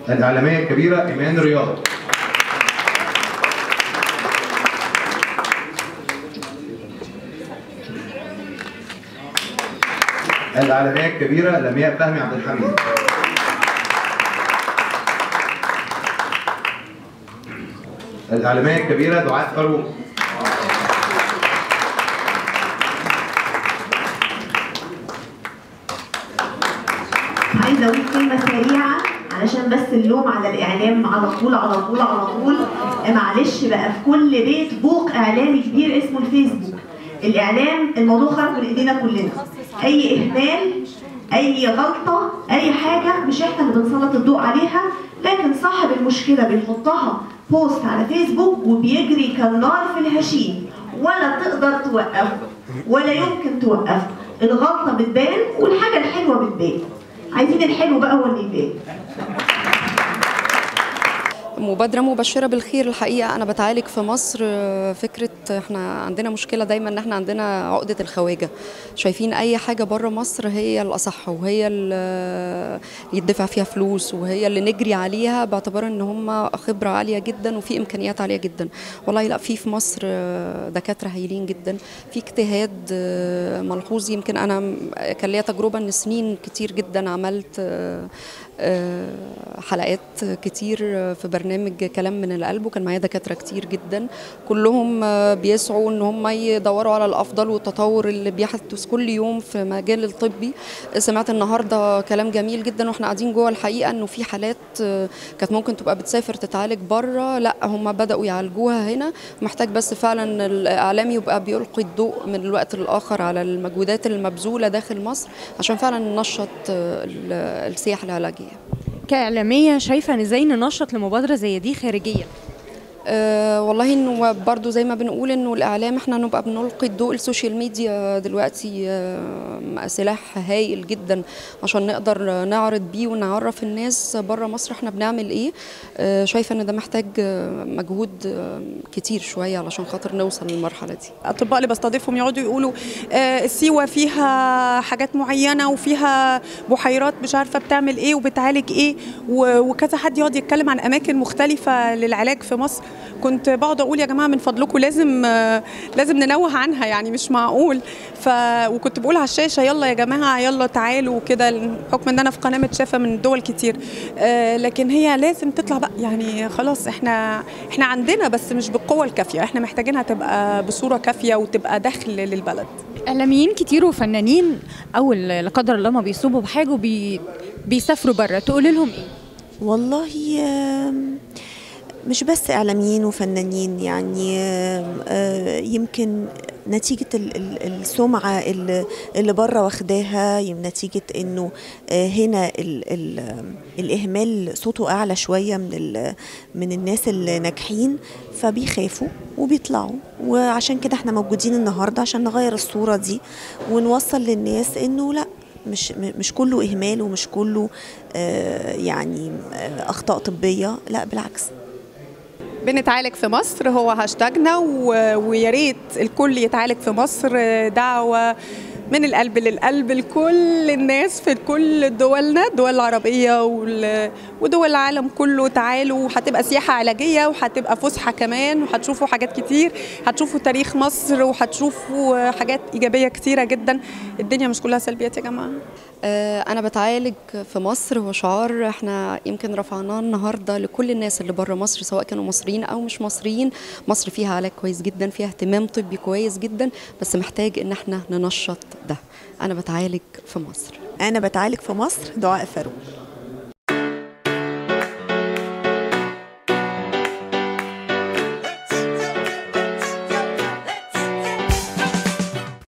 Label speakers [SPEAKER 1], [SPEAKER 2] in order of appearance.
[SPEAKER 1] الإعلامية الكبيرة إيمان رياض الإعلامية الكبيرة لمياء فهمي عبد الحميد الإعلامية الكبيرة دعاء فاروق
[SPEAKER 2] عايزه اقول كلمه سريعه علشان بس اللوم على الاعلام على طول على طول على طول معلش بقى في كل بيت بوق اعلامي كبير اسمه الفيسبوك الاعلام الموضوع خرج من ايدينا كلنا اي اهمال اي غلطه اي حاجه مش احنا اللي بنسلط الضوء عليها لكن صاحب المشكله بيحطها بوست على فيسبوك وبيجري كالنار في الهشيم ولا تقدر توقفه ولا يمكن توقفه الغلطه بتبان والحاجه الحلوه بتبان عايزين الحلو بقى هو اللي يبان
[SPEAKER 3] مبادرة مبشرة بالخير الحقيقة أنا بتعالج في مصر آه، فكرة إحنا عندنا مشكلة دايما إن إحنا عندنا عقدة الخواجة شايفين أي حاجة بره مصر هي الأصح وهي اللي يدفع فيها فلوس وهي اللي نجري عليها باعتبار إن هم خبرة عالية جدا وفي إمكانيات عالية جدا والله لا في في مصر آه، دكاترة هايلين جدا في اجتهاد آه، ملحوظ يمكن أنا م- كان ليا تجربة إن سنين كتير جدا عملت آه، آه، حلقات كتير في برنامج كلام من القلب وكان معايا دكاتره كتير جدا كلهم آه، بيسعوا ان هم يدوروا على الافضل والتطور اللي بيحدث كل يوم في مجال الطبي سمعت النهارده كلام جميل جدا واحنا قاعدين جوه الحقيقه انه في حالات آه، كانت ممكن تبقى بتسافر تتعالج بره لا هم بداوا يعالجوها هنا محتاج بس فعلا الاعلام يبقى بيلقي الضوء من الوقت للاخر على المجهودات المبذوله داخل مصر عشان فعلا ننشط آه، ال- السياحه العلاجيه
[SPEAKER 4] كإعلامية شايفة إن إزاي ننشط لمبادرة زي دي خارجيا
[SPEAKER 3] أه والله انه برضو زي ما بنقول انه الاعلام احنا نبقى بنلقي الضوء السوشيال ميديا دلوقتي أه سلاح هايل جدا عشان نقدر نعرض بيه ونعرف الناس بره مصر احنا بنعمل ايه أه شايفه ان ده محتاج آه، مجهود آه، كتير شويه علشان خاطر نوصل للمرحله دي
[SPEAKER 5] الاطباء اللي بستضيفهم يقعدوا يقولوا آه، السيوه فيها حاجات معينه وفيها بحيرات مش عارفه بتعمل ايه وبتعالج ايه و- وكذا حد يقعد يتكلم عن اماكن مختلفه للعلاج في مصر كنت بقعد اقول يا جماعه من فضلكم لازم آه، لازم ننوه عنها يعني مش معقول ف وكنت بقول على الشاشه يلا يا جماعه يلا تعالوا وكده بحكم ان انا في قناه متشافه من دول كتير آه، لكن هي لازم تطلع بقى يعني خلاص احنا احنا عندنا بس مش بالقوه الكافيه احنا محتاجينها تبقى بصوره كافيه وتبقى دخل للبلد
[SPEAKER 4] إعلاميين كتير وفنانين أول لا قدر الله ما بيصوبوا بحاجة وبي... بيسافروا بره تقول لهم إيه؟
[SPEAKER 6] والله آم، مش بس إعلاميين وفنانين يعني آم، آه، يمكن نتيجة ال- ال- السمعة اللي- اللي بره واخداها يم- نتيجة انه آه، هنا ال ال الإهمال صوته أعلى شوية من ال- من الناس اللي ناجحين فبيخافوا وبيطلعوا وعشان كده احنا موجودين النهاردة عشان نغير الصورة دي ونوصل للناس انه لا مش م- مش كله اهمال ومش كله آه، يعني آه، اخطاء طبيه لا بالعكس
[SPEAKER 5] بنتعالج في مصر هو هاشتاجنا و- ويا ريت الكل يتعالج في مصر دعوة من القلب للقلب لكل الناس في كل دولنا الدول العربية وال- ودول العالم كله تعالوا وهتبقى سياحة علاجية وهتبقى فسحة كمان وهتشوفوا حاجات كتير هتشوفوا تاريخ مصر وهتشوفوا حاجات إيجابية كتيرة جدا الدنيا مش كلها سلبيات يا جماعة
[SPEAKER 3] آه، أنا بتعالج في مصر هو شعار احنا يمكن رفعناه النهارده لكل الناس اللي بره مصر سواء كانوا مصريين أو مش مصريين مصر فيها علاج كويس جدا فيها اهتمام طبي كويس جدا بس محتاج إن احنا ننشط ده أنا بتعالج في مصر
[SPEAKER 6] انا بتعالج في مصر دعاء فاروق